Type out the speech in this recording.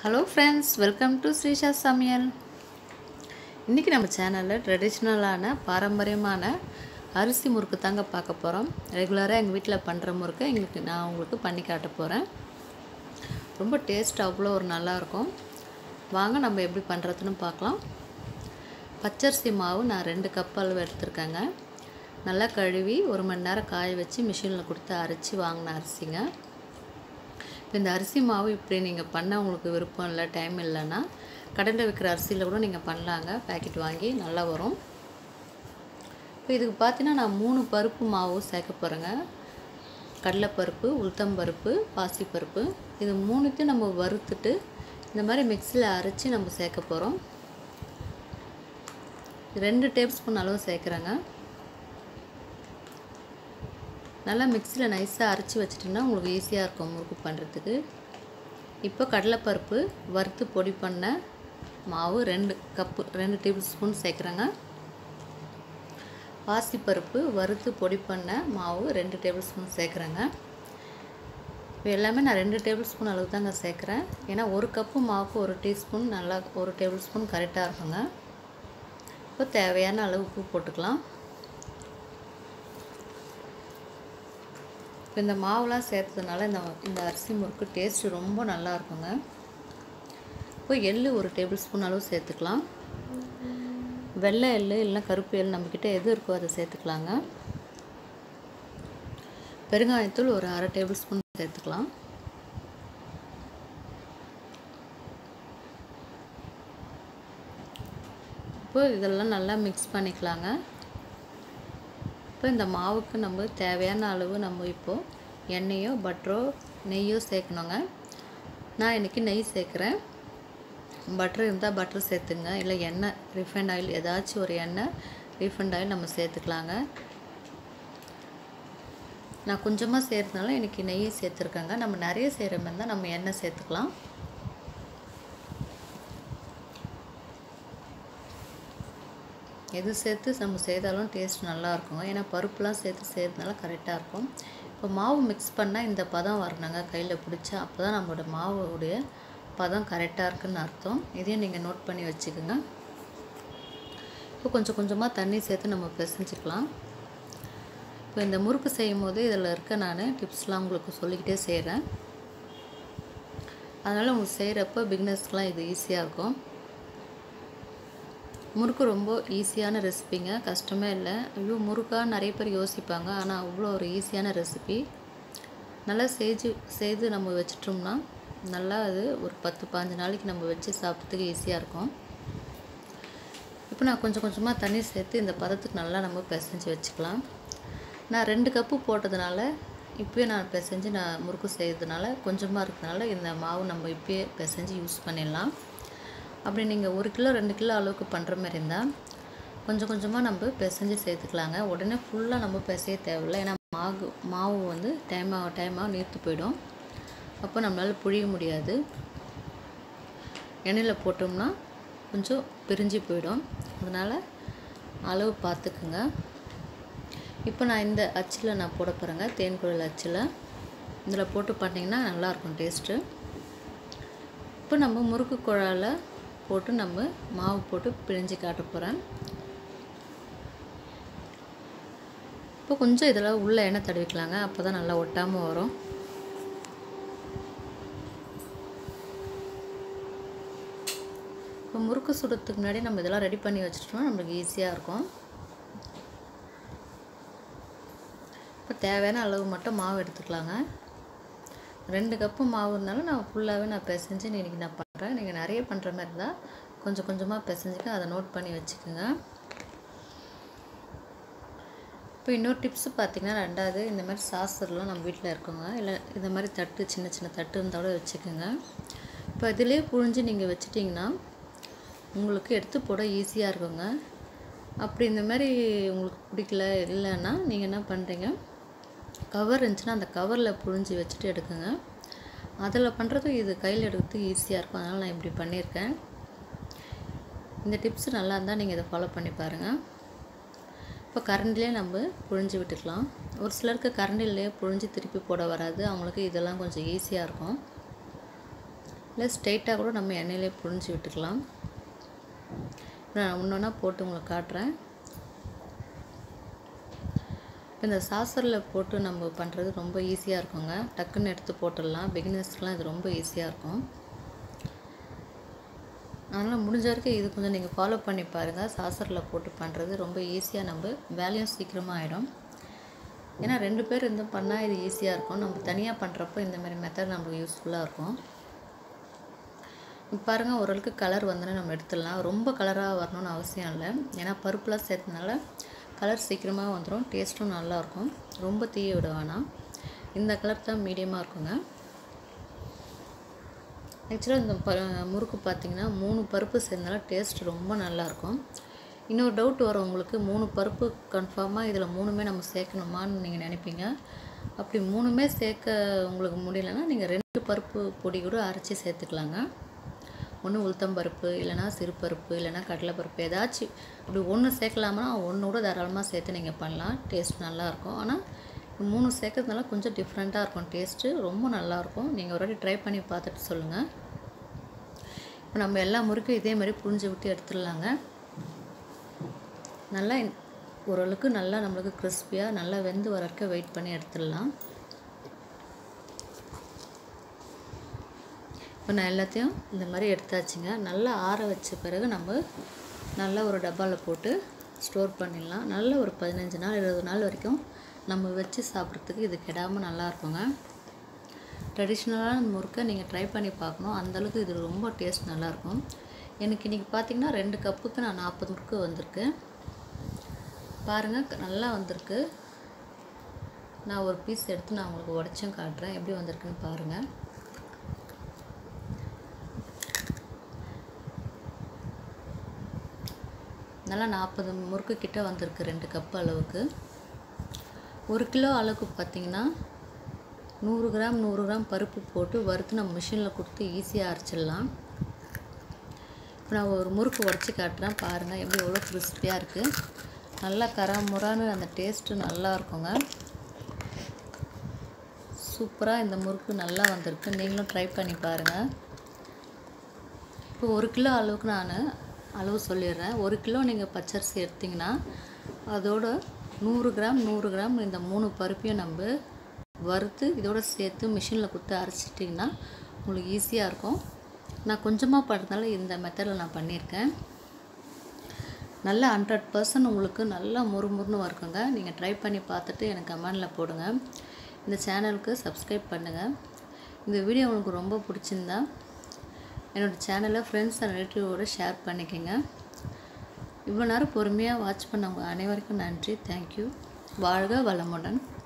hello friends welcome to Srisha சமையல் இன்றைக்கி நம்ம சேனலில் ட்ரெடிஷ்னலான பாரம்பரியமான அரிசி முறுக்கு தாங்க பார்க்க போகிறோம் ரெகுலராக எங்கள் வீட்டில் பண்ணுற முறுக்கு எங்களுக்கு நான் உங்களுக்கு பண்ணி காட்ட போகிறேன் ரொம்ப டேஸ்ட் அவ்வளோ ஒரு நல்லாயிருக்கும் வாங்க நம்ம எப்படி பண்ணுறதுன்னு பார்க்கலாம் பச்சரிசி மாவு நான் ரெண்டு கப் அளவு எடுத்திருக்கேங்க நல்லா கழுவி ஒரு மணி நேரம் காய வச்சு மிஷினில் கொடுத்து அரைச்சி வாங்கின அரிசிங்க இப்போ இந்த அரிசி மாவு இப்படி நீங்கள் பண்ண உங்களுக்கு விருப்பம் இல்லை டைம் இல்லைன்னா கடையில் விற்கிற அரிசியில் கூட நீங்கள் பண்ணலாங்க பேக்கெட் வாங்கி நல்லா வரும் இப்போ இதுக்கு பார்த்தீங்கன்னா நான் மூணு பருப்பு மாவு சேர்க்க போகிறேங்க கடலைப்பருப்பு உளுத்தம்பருப்பு பாசிப்பருப்பு இது மூணுத்தையும் நம்ம வறுத்துட்டு இந்த மாதிரி மிக்சியில் அரைச்சி நம்ம சேர்க்க போகிறோம் ரெண்டு டேபிள் ஸ்பூன் அளவு சேர்க்குறேங்க நல்லா மிக்சியில் நைஸாக அரைச்சி வச்சிட்டிங்கன்னா உங்களுக்கு ஈஸியாக இருக்கும் முறுக்கு பண்ணுறதுக்கு இப்போ கடலைப்பருப்பு வறுத்து பொடி பண்ண மாவு ரெண்டு கப்பு ரெண்டு டேபிள் ஸ்பூன் சேர்க்குறேங்க பாசிப்பருப்பு வறுத்து பொடி பண்ண மாவு ரெண்டு டேபிள் ஸ்பூன் சேர்க்குறேங்க இப்போ எல்லாமே நான் ரெண்டு டேபிள் ஸ்பூன் அளவு தாங்க சேர்க்குறேன் ஏன்னா ஒரு கப்பு மாவுக்கு ஒரு டீஸ்பூன் நல்லா ஒரு டேபிள் ஸ்பூன் கரெக்டாக இருக்குங்க இப்போ தேவையான அளவு உப்பு போட்டுக்கலாம் இப்போ இந்த மாவுலாம் சேர்த்ததுனால இந்த இந்த அரிசி முறுக்கு டேஸ்ட்டு ரொம்ப நல்லா இருக்குங்க இப்போ எள் ஒரு டேபிள் ஸ்பூன் அளவு சேர்த்துக்கலாம் வெள்ளை எள் இல்லைனா கருப்பு எள் நம்மக்கிட்ட எது இருக்கோ அதை சேர்த்துக்கலாங்க பெருங்காயத்தூள் ஒரு அரை டேபிள் ஸ்பூன் சேர்த்துக்கலாம் இப்போ இதெல்லாம் நல்லா மிக்ஸ் பண்ணிக்கலாங்க இப்போ இந்த மாவுக்கு நம்ம தேவையான அளவு நம்ம இப்போது எண்ணெயோ பட்டரோ நெய்யோ சேர்க்கணுங்க நான் இன்றைக்கி நெய் சேர்க்குறேன் பட்டர் இருந்தால் பட்டர் சேர்த்துங்க இல்லை எண்ணெய் ரிஃபைண்ட் ஆயில் ஏதாச்சும் ஒரு எண்ணெய் ரீஃபைண்ட் ஆயில் நம்ம சேர்த்துக்கலாங்க நான் கொஞ்சமாக சேர்த்தனால இன்றைக்கி நெய் சேர்த்துருக்கேங்க நம்ம நிறைய செய்கிற மாதிரி தான் நம்ம எண்ணெய் சேர்த்துக்கலாம் எது சேர்த்து நம்ம செய்தாலும் டேஸ்ட் நல்லா இருக்குங்க ஏன்னா பருப்புலாம் சேர்த்து செய்கிறதுனால கரெக்டாக இருக்கும் இப்போ மாவு மிக்ஸ் பண்ணால் இந்த பதம் வரணுங்க கையில் பிடிச்சா அப்போ தான் நம்மளோட மாவுடைய பதம் கரெக்டாக இருக்குன்னு அர்த்தம் இதையும் நீங்கள் நோட் பண்ணி வச்சுக்கோங்க இப்போ கொஞ்சம் கொஞ்சமாக தண்ணி சேர்த்து நம்ம பிசைஞ்சிக்கலாம் இப்போ இந்த முறுக்கு செய்யும் போது இதில் இருக்க நான் டிப்ஸ்லாம் உங்களுக்கு சொல்லிக்கிட்டே செய்கிறேன் அதனால் உங்களுக்கு செய்கிறப்ப பிக்னஸ்க்கெலாம் இது ஈஸியாக இருக்கும் முறுக்கு ரொம்ப ஈஸியான ரெசிபிங்க கஷ்டமே இல்லை ஐயோ முறுக்காக நிறைய பேர் யோசிப்பாங்க ஆனால் அவ்வளோ ஒரு ஈஸியான ரெசிபி நல்லா செஞ்சு செய்து நம்ம வச்சிட்டோம்னா நல்லா அது ஒரு பத்து பாஞ்சு நாளைக்கு நம்ம வச்சு சாப்பிட்றதுக்கு ஈஸியாக இருக்கும் இப்போ நான் கொஞ்சம் கொஞ்சமாக தண்ணி சேர்த்து இந்த பதத்துக்கு நல்லா நம்ம பிசைஞ்சு வச்சுக்கலாம் நான் ரெண்டு கப்பு போட்டதுனால இப்போயே நான் பிசைஞ்சு நான் முறுக்கு செய்கிறதுனால கொஞ்சமாக இருக்கிறதுனால இந்த மாவு நம்ம இப்போயே பிசைஞ்சு யூஸ் பண்ணிடலாம் அப்படி நீங்கள் ஒரு கிலோ ரெண்டு கிலோ அளவுக்கு பண்ணுற மாதிரி இருந்தால் கொஞ்சம் கொஞ்சமாக நம்ம பிசைஞ்சு சேர்த்துக்கலாங்க உடனே ஃபுல்லாக நம்ம பிசைய தேவையில்லை ஏன்னா மாவு மாவு வந்து டைம் ஆக டைம் ஆக நீர்த்து போயிடும் அப்போ நம்மளால் புழிய முடியாது எண்ணெயில் போட்டோம்னா கொஞ்சம் பிரிஞ்சு போயிடும் அதனால் அளவு பார்த்துக்குங்க இப்போ நான் இந்த அச்சில் நான் போட போகிறேங்க தேன்குழல் அச்சில் இதில் போட்டு பண்ணிங்கன்னா நல்லாயிருக்கும் டேஸ்ட்டு இப்போ நம்ம முறுக்கு குழாயில் போட்டு நம்ம மாவு போட்டு பிழிஞ்சு காட்ட போகிறேன் இப்போ கொஞ்சம் இதில் உள்ள எண்ணெய் தடவிக்கலாங்க அப்போ தான் நல்லா ஒட்டாமல் வரும் இப்போ முறுக்கு சுடுறதுக்கு முன்னாடி நம்ம இதெல்லாம் ரெடி பண்ணி வச்சுட்டோம்னா நம்மளுக்கு ஈஸியாக இருக்கும் இப்போ தேவையான அளவு மட்டும் மாவு எடுத்துக்கலாங்க ரெண்டு கப்பு மாவு இருந்தாலும் நான் ஃபுல்லாகவே நான் பிசைஞ்சு இன்றைக்கி நான் பண்ணுறேன் நீங்கள் நிறைய பண்ணுற மாதிரி இருந்தால் கொஞ்சம் கொஞ்சமாக பிசைஞ்சுக்க அதை நோட் பண்ணி வச்சுக்கோங்க இப்போ இன்னொரு டிப்ஸு பார்த்திங்கன்னா ரெண்டாவது இந்த மாதிரி சாஸ்திரம்லாம் நம்ம வீட்டில் இருக்கோங்க இல்லை இந்த மாதிரி தட்டு சின்ன சின்ன தட்டு இருந்தாலும் வச்சுக்கோங்க இப்போ இதிலே புழிஞ்சு நீங்கள் வச்சிட்டிங்கன்னா உங்களுக்கு எடுத்து போட ஈஸியாக இருக்குங்க அப்படி இந்த மாதிரி உங்களுக்கு பிடிக்கல இல்லைன்னா நீங்கள் என்ன பண்ணுறீங்க கவர் இருந்துச்சுன்னா அந்த கவரில் புழிஞ்சு வச்சுட்டு எடுக்குங்க அதில் பண்ணுறது இது கையில் எடுக்கிறதுக்கு ஈஸியாக இருக்கும் அதனால் நான் இப்படி பண்ணியிருக்கேன் இந்த டிப்ஸ் நல்லா இருந்தால் நீங்கள் இதை ஃபாலோ பண்ணி பாருங்கள் இப்போ கரண்டிலே நம்ம புழிஞ்சு விட்டுக்கலாம் ஒரு சிலருக்கு கரண்டிலே புழிஞ்சு திருப்பி போட வராது அவங்களுக்கு இதெல்லாம் கொஞ்சம் ஈஸியாக இருக்கும் இல்லை ஸ்ட்ரெயிட்டாக கூட நம்ம எண்ணெயிலே புழிஞ்சு விட்டுக்கலாம் நான் ஒன்றா போட்டு உங்களுக்கு காட்டுறேன் இப்போ இந்த சாசரில் போட்டு நம்ம பண்ணுறது ரொம்ப ஈஸியாக இருக்குங்க டக்குன்னு எடுத்து போட்டுடலாம் பிகினர்ஸ்க்கெலாம் இது ரொம்ப ஈஸியாக இருக்கும் அதனால் முடிஞ்ச வரைக்கும் இது கொஞ்சம் நீங்கள் ஃபாலோ பண்ணி பாருங்கள் சாசரில் போட்டு பண்ணுறது ரொம்ப ஈஸியாக நம்ம வேலையும் சீக்கிரமாக ஆகிடும் ஏன்னா ரெண்டு பேர் இருந்து பண்ணால் இது ஈஸியாக இருக்கும் நம்ம தனியாக பண்ணுறப்போ இந்த மாதிரி மெத்தட் நம்மளுக்கு யூஸ்ஃபுல்லாக இருக்கும் இப்போ பாருங்கள் ஓரளவுக்கு கலர் வந்தோன்னே நம்ம எடுத்துடலாம் ரொம்ப கலராக வரணும்னு அவசியம் இல்லை ஏன்னா பருப்புலாம் சேர்த்தனால கலர் சீக்கிரமாக வந்துடும் டேஸ்ட்டும் நல்லாயிருக்கும் ரொம்ப தீய விட வேணாம் இந்த கலர் தான் மீடியமாக இருக்குங்க ஆக்சுவலாக இந்த ப முறுக்கு பார்த்திங்கன்னா மூணு பருப்பு சேர்ந்தாலும் டேஸ்ட் ரொம்ப நல்லாயிருக்கும் இன்னொரு டவுட் வரும் உங்களுக்கு மூணு பருப்பு கன்ஃபார்மாக இதில் மூணுமே நம்ம சேர்க்கணுமான்னு நீங்கள் நினைப்பீங்க அப்படி மூணுமே சேர்க்க உங்களுக்கு முடியலன்னா நீங்கள் ரெண்டு பருப்பு பொடி கூட அரைச்சி சேர்த்துக்கலாங்க ஒன்று உளுத்தம் பருப்பு இல்லைனா சிறுபருப்பு இல்லைனா கடலைப்பருப்பு ஏதாச்சும் அப்படி ஒன்று சேர்க்கலாமா ஒன்று கூட தாராளமாக சேர்த்து நீங்கள் பண்ணலாம் டேஸ்ட் நல்லாயிருக்கும் ஆனால் மூணு சேர்க்கறதுனால கொஞ்சம் டிஃப்ரெண்ட்டாக இருக்கும் டேஸ்ட்டு ரொம்ப நல்லாயிருக்கும் நீங்கள் ஒரு வாட்டி ட்ரை பண்ணி பார்த்துட்டு சொல்லுங்கள் இப்போ நம்ம எல்லா முறுக்கும் இதே மாதிரி புழிஞ்சு விட்டு எடுத்துடலாங்க நல்லா ஓரளவுக்கு நல்லா நம்மளுக்கு கிறிஸ்பியாக நல்லா வெந்து வரக்க வெயிட் பண்ணி எடுத்துடலாம் இப்போ நான் எல்லாத்தையும் இந்த மாதிரி எடுத்தாச்சுங்க நல்லா ஆற வச்ச பிறகு நம்ம நல்லா ஒரு டப்பாவில் போட்டு ஸ்டோர் பண்ணிடலாம் நல்ல ஒரு பதினஞ்சு நாள் இருபது நாள் வரைக்கும் நம்ம வச்சு சாப்பிட்றதுக்கு இது கெடாமல் நல்லா இருக்குங்க ட்ரெடிஷ்னலான முறுக்கை நீங்கள் ட்ரை பண்ணி பார்க்கணும் அந்தளவுக்கு இது ரொம்ப டேஸ்ட் நல்லாயிருக்கும் எனக்கு இன்றைக்கி பார்த்திங்கன்னா ரெண்டு கப்புக்கு நான் நாற்பது முறுக்கு வந்திருக்கு பாருங்கள் நல்லா வந்திருக்கு நான் ஒரு பீஸ் எடுத்து நான் உங்களுக்கு உடச்சும் காட்டுறேன் எப்படி வந்திருக்குன்னு பாருங்கள் நல்லா நாற்பது முறுக்கு கிட்ட வந்திருக்கு ரெண்டு கப் அளவுக்கு ஒரு கிலோ அளவுக்கு பார்த்திங்கன்னா நூறு கிராம் நூறு கிராம் பருப்பு போட்டு வறுத்து நம்ம மிஷினில் கொடுத்து ஈஸியாக அரைச்சிடலாம் இப்போ நான் ஒரு முறுக்கு உடச்சி காட்டுறேன் பாருங்கள் எப்படி எவ்வளோ கிறிஸ்பியாக இருக்குது நல்லா கராமுரான்னு அந்த டேஸ்ட்டு நல்லா இருக்குங்க சூப்பராக இந்த முறுக்கு நல்லா வந்திருக்கு நீங்களும் ட்ரை பண்ணி பாருங்கள் இப்போ ஒரு கிலோ அளவுக்கு நான் அளவு சொல்லிடுறேன் ஒரு கிலோ நீங்கள் பச்சரிசி எடுத்திங்கன்னா அதோட நூறு கிராம் நூறு கிராம் இந்த மூணு பருப்பையும் நம்ம வறுத்து இதோட சேர்த்து மிஷினில் கொடுத்து அரைச்சிட்டிங்கன்னா உங்களுக்கு ஈஸியாக இருக்கும் நான் கொஞ்சமாக பண்ணுறதுனால இந்த மெத்தடில் நான் பண்ணியிருக்கேன் நல்லா ஹண்ட்ரட் பர்சன்ட் உங்களுக்கு நல்லா முறுமுறுன்னு இருக்குங்க நீங்கள் ட்ரை பண்ணி பார்த்துட்டு எனக்கு கமெண்டில் போடுங்க இந்த சேனலுக்கு சப்ஸ்கிரைப் பண்ணுங்கள் இந்த வீடியோ உங்களுக்கு ரொம்ப பிடிச்சிருந்தா என்னோடய சேனலை ஃப்ரெண்ட்ஸ் அண்ட் ரிலேட்டிவோடு ஷேர் பண்ணிக்கோங்க இவ்வளோ நேரம் பொறுமையாக வாட்ச் பண்ணவங்க அனைவருக்கும் நன்றி தேங்க்யூ வாழ்க வளமுடன்